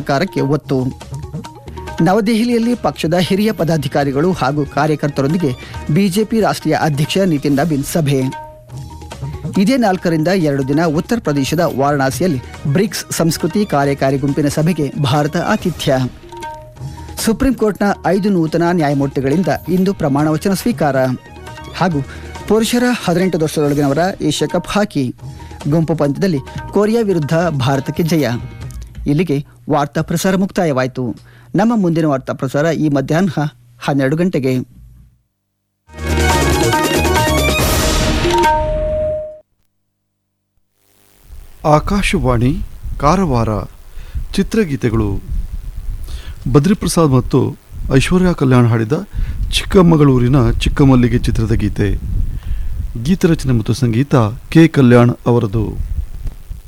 ಸರ್ಕಾರಕ್ಕೆ ಒತ್ತು ನವದೆಹಲಿಯಲ್ಲಿ ಪಕ್ಷದ ಹಿರಿಯ ಪದಾಧಿಕಾರಿಗಳು ಹಾಗೂ ಕಾರ್ಯಕರ್ತರೊಂದಿಗೆ ಬಿಜೆಪಿ ರಾಷ್ಟ್ರೀಯ ಅಧ್ಯಕ್ಷ ನಿತಿನ್ ನಬೀನ್ ಸಭೆ ಇದೇ ನಾಲ್ಕರಿಂದ ಎರಡು ದಿನ ಉತ್ತರ ಪ್ರದೇಶದ ವಾರಣಾಸಿಯಲ್ಲಿ ಬ್ರಿಕ್ಸ್ ಸಂಸ್ಕೃತಿ ಕಾರ್ಯಕಾರಿ ಗುಂಪಿನ ಸಭೆಗೆ ಭಾರತ ಆತಿಥ್ಯ ಸುಪ್ರೀಂ ಕೋರ್ಟ್ನ ಐದು ನೂತನ ನ್ಯಾಯಮೂರ್ತಿಗಳಿಂದ ಇಂದು ಪ್ರಮಾಣ ವಚನ ಸ್ವೀಕಾರ ಹಾಗೂ ಪುರುಷರ ಹದಿನೆಂಟು ವರ್ಷದೊಳಗಿನವರ ಏಷ್ಯಾ ಕಪ್ ಹಾಕಿ ಗುಂಪು ಪಂದ್ಯದಲ್ಲಿ ಕೊರಿಯಾ ವಿರುದ್ಧ ಭಾರತಕ್ಕೆ ಜಯ ಇಲ್ಲಿಗೆ ವಾರ್ತಾ ಪ್ರಸಾರ ಮುಕ್ತಾಯವಾಯಿತು ನಮ್ಮ ಮುಂದಿನ ವಾರ್ತಾ ಪ್ರಸಾರ ಈ ಮಧ್ಯಾಹ್ನ ಹನ್ನೆರಡು ಗಂಟೆಗೆ ಆಕಾಶವಾಣಿ ಕಾರವಾರ ಚಿತ್ರಗೀತೆಗಳು ಬದ್ರಿಪ್ರಸಾದ್ ಮತ್ತು ಐಶ್ವರ್ಯ ಕಲ್ಯಾಣ್ ಹಾಡಿದ ಚಿಕ್ಕಮಗಳೂರಿನ ಚಿಕ್ಕಮಲ್ಲಿಗೆ ಚಿತ್ರದ ಗೀತೆ ಗೀತರಚನೆ ಮತ್ತು ಸಂಗೀತ ಕೆ ಕಲ್ಯಾಣ್ ಅವರದು